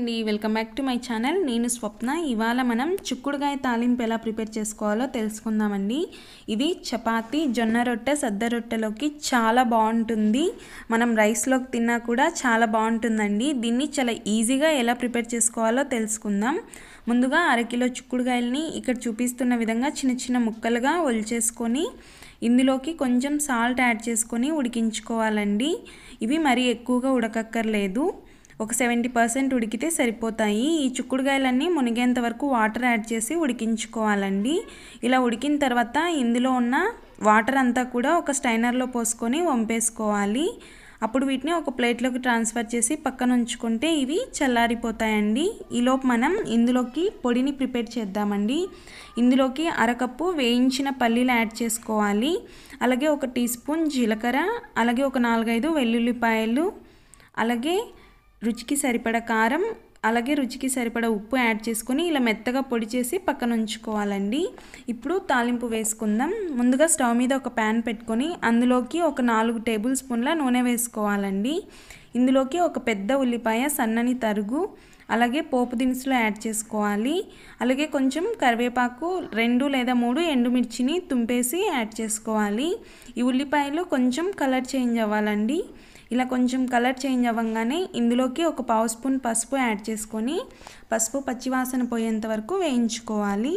అండి welcome back to my channel నేను స్వప్న ఇవాళ మనం చిక్కుడుగాయ తాలింపు ఎలా ప్రిపేర్ చేసుకోవాలో తెలుసుకుందామండి ఇది చపాతీ జొన్న రొట్టె సద్ద రొట్టెలోకి చాలా బాగుంటుంది మనం రైస్లోకి తిన్నా కూడా చాలా బాగుంటుందండి దీన్ని చాలా ఈజీగా ఎలా ప్రిపేర్ చేసుకోవాలో తెలుసుకుందాం ముందుగా అరకిలో చిక్కుడుగాయలని ఇక్కడ చూపిస్తున్న విధంగా చిన్న చిన్న ముక్కలుగా ఒలిచేసుకొని ఇందులోకి కొంచెం సాల్ట్ యాడ్ చేసుకొని ఉడికించుకోవాలండి ఇవి మరీ ఎక్కువగా ఉడకక్కర్లేదు ఒక సెవెంటీ పర్సెంట్ ఉడికితే సరిపోతాయి ఈ చిక్కుడుగాయలన్నీ మునిగేంత వరకు వాటర్ యాడ్ చేసి ఉడికించుకోవాలండి ఇలా ఉడికిన తర్వాత ఇందులో ఉన్న వాటర్ అంతా కూడా ఒక స్టైనర్లో పోసుకొని వంపేసుకోవాలి అప్పుడు వీటిని ఒక ప్లేట్లోకి ట్రాన్స్ఫర్ చేసి పక్కన ఉంచుకుంటే ఇవి చల్లారిపోతాయండి ఈలోపు మనం ఇందులోకి పొడిని ప్రిపేర్ చేద్దామండి ఇందులోకి అరకప్పు వేయించిన పల్లీలు యాడ్ చేసుకోవాలి అలాగే ఒక టీ స్పూన్ జీలకర్ర అలాగే ఒక నాలుగైదు వెల్లుల్లిపాయలు అలాగే రుచికి సరిపడ కారం అలాగే రుచికి సరిపడ ఉప్పు యాడ్ చేసుకొని ఇలా మెత్తగా పొడి చేసి పక్కన ఉంచుకోవాలండి ఇప్పుడు తాలింపు వేసుకుందాం ముందుగా స్టవ్ మీద ఒక ప్యాన్ పెట్టుకొని అందులోకి ఒక నాలుగు టేబుల్ స్పూన్ల నూనె వేసుకోవాలండి ఇందులోకి ఒక పెద్ద ఉల్లిపాయ సన్నని తరుగు అలాగే పోపు దినుసులు యాడ్ చేసుకోవాలి అలాగే కొంచెం కరివేపాకు రెండు లేదా మూడు ఎండుమిర్చిని తుంపేసి యాడ్ చేసుకోవాలి ఈ ఉల్లిపాయలు కొంచెం కలర్ చేంజ్ అవ్వాలండి ఇలా కొంచెం కలర్ చేంజ్ అవ్వగానే ఇందులోకి ఒక పావు స్పూన్ పసుపు యాడ్ చేసుకొని పసుపు పచ్చివాసన పోయేంత వరకు వేయించుకోవాలి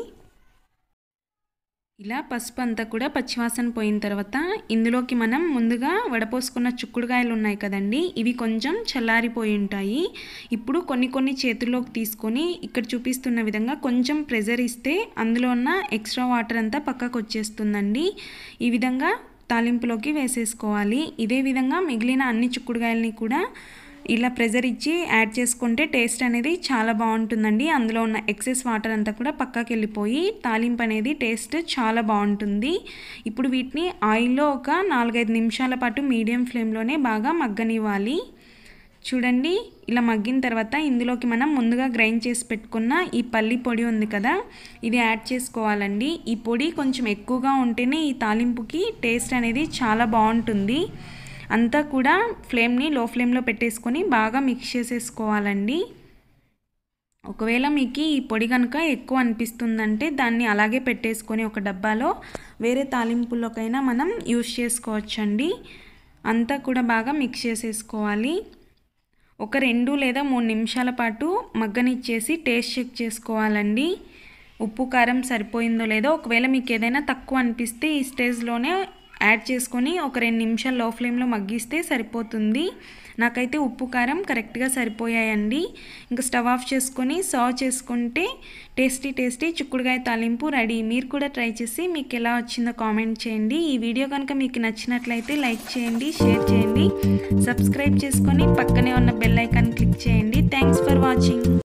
ఇలా పసుపు అంతా కూడా పచ్చివాసన పోయిన తర్వాత ఇందులోకి మనం ముందుగా వడపోసుకున్న చిక్కుడుకాయలు ఉన్నాయి కదండి ఇవి కొంచెం చల్లారిపోయి ఉంటాయి ఇప్పుడు కొన్ని కొన్ని చేతుల్లోకి తీసుకొని ఇక్కడ చూపిస్తున్న విధంగా కొంచెం ప్రెజర్ ఇస్తే అందులో ఉన్న ఎక్స్ట్రా వాటర్ అంతా పక్కకు వచ్చేస్తుందండి ఈ విధంగా తాలింపులోకి వేసేసుకోవాలి ఇదే విధంగా మిగిలిన అన్ని చిక్కుడుకాయలని కూడా ఇలా ప్రెజర్ ఇచ్చి యాడ్ చేసుకుంటే టేస్ట్ అనేది చాలా బాగుంటుందండి అందులో ఉన్న ఎక్సెస్ వాటర్ అంతా కూడా పక్కకి వెళ్ళిపోయి తాలింపు అనేది టేస్ట్ చాలా బాగుంటుంది ఇప్పుడు వీటిని ఆయిల్లో ఒక నాలుగైదు నిమిషాల పాటు మీడియం ఫ్లేమ్లోనే బాగా మగ్గనివ్వాలి చూడండి ఇలా మగ్గిన తర్వాత ఇందులోకి మనం ముందుగా గ్రైండ్ చేసి పెట్టుకున్న ఈ పల్లి పొడి ఉంది కదా ఇది యాడ్ చేసుకోవాలండి ఈ పొడి కొంచెం ఎక్కువగా ఉంటేనే ఈ తాలింపుకి టేస్ట్ అనేది చాలా బాగుంటుంది అంతా కూడా ఫ్లేమ్ని లో ఫ్లేమ్లో పెట్టేసుకొని బాగా మిక్స్ చేసేసుకోవాలండి ఒకవేళ మీకు ఈ పొడి కనుక ఎక్కువ అనిపిస్తుందంటే దాన్ని అలాగే పెట్టేసుకొని ఒక డబ్బాలో వేరే తాలింపుల్లోకైనా మనం యూస్ చేసుకోవచ్చండి అంతా కూడా బాగా మిక్స్ చేసేసుకోవాలి ఒక రెండు లేదా మూడు నిమిషాల పాటు మగ్గనిచ్చేసి టేస్ట్ చెక్ చేసుకోవాలండి ఉప్పు కారం సరిపోయిందో లేదో ఒకవేళ మీకు ఏదైనా తక్కువ అనిపిస్తే ఈ స్టేజ్లోనే యాడ్ చేసుకొని ఒక రెండు నిమిషాలు లో ఫ్లేమ్లో మగ్గిస్తే సరిపోతుంది నాకైతే ఉప్పు కారం కరెక్ట్గా సరిపోయాయండి ఇంకా స్టవ్ ఆఫ్ చేసుకొని సర్వ్ చేసుకుంటే టేస్టీ టేస్టీ చిక్కుడుకాయ తాలింపు రెడీ మీరు కూడా ట్రై చేసి మీకు ఎలా వచ్చిందో కామెంట్ చేయండి ఈ వీడియో కనుక మీకు నచ్చినట్లయితే లైక్ చేయండి షేర్ చేయండి సబ్స్క్రైబ్ చేసుకొని పక్కనే ఉన్న బెల్ ఐకాన్ క్లిక్ చేయండి థ్యాంక్స్ ఫర్ వాచింగ్